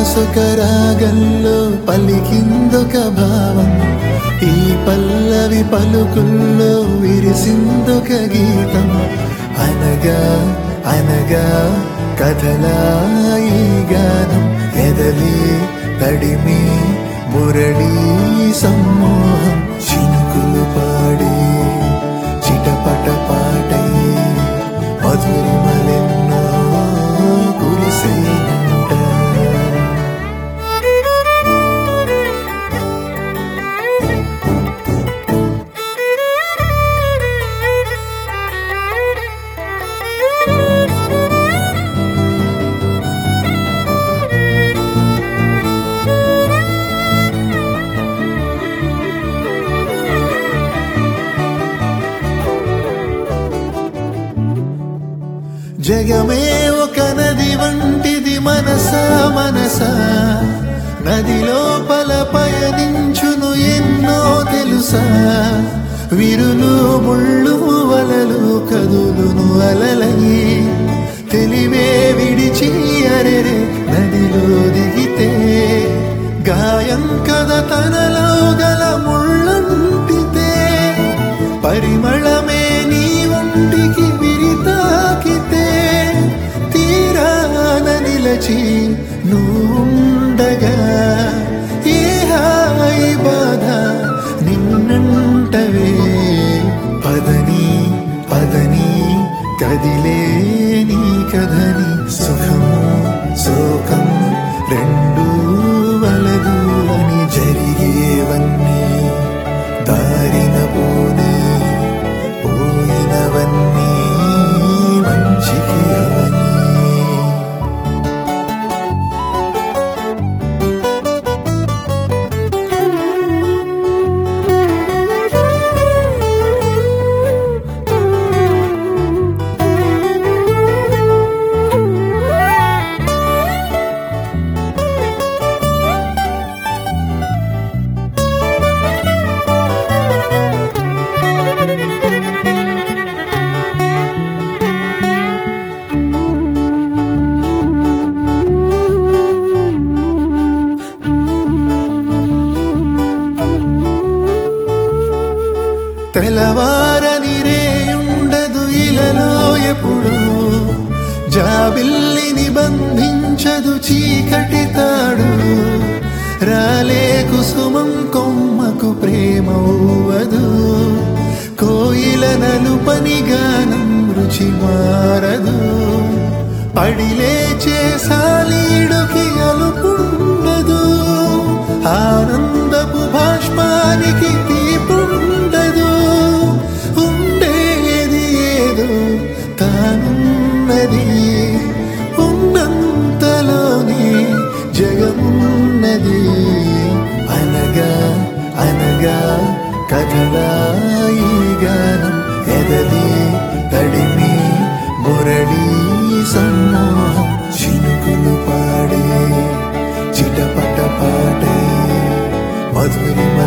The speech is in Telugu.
మనసొక రాగంలో పలికిందొక భావం ఈ పల్లవి పలుకుల్లో విరిసిందొక గీతం అనగా అనగా కథలాయి గానం ఎదలి తడిమి మురళీ సమ్మోహం చినుకులు పాడి చిటపట పాటై మధురిమలెన్నో కురిసేనంట జగమే ఒక నది వంటిది మనసా మనసా నది లోపల పయనించును ఎన్నో తెలుసా విరులు ముళ్ళు వలలు కదులును అలలయి తెలివే విడిచి అరెరే నదిలో దిగితే గాయం కథ తనలో గల ముళ్ళంటితే పరిమళమే నీ ఒంటికి విరితాకితే తీరాన నిలచి నువ్వుండగా ఏ హాయి బాధ నిన్నంటవే పదని పదని కదిలే నీ కథని సుఖము శోకం రెండు వలదు అని జరిగేవన్నీ దారిన పోనీ పోయినవన్నీ మంచికి అవని తెల్లవారని రేయుండదు ఇలలో ఎప్పుడు జాబిల్లిని బంధించదు చీకటి తాడు రాలే కుసుమం కొమ్మకు ప్రేమ ఊవదు కోయిల నలుపని గానం రుచి మారదు పడిలేచే సాలీడుకి అలుపుండదు ఆనందపు భాష్పానికి తీపుండదు ఉండేది ఏదో తానున్నది ఉన్నంతలోనే జగమున్నది అనగా అనగా కథలాయి గానం ఎదలి తడిమి మురళీ సమ్మోహం చినుకులు పాడే చిటపట పాడే మధురిమ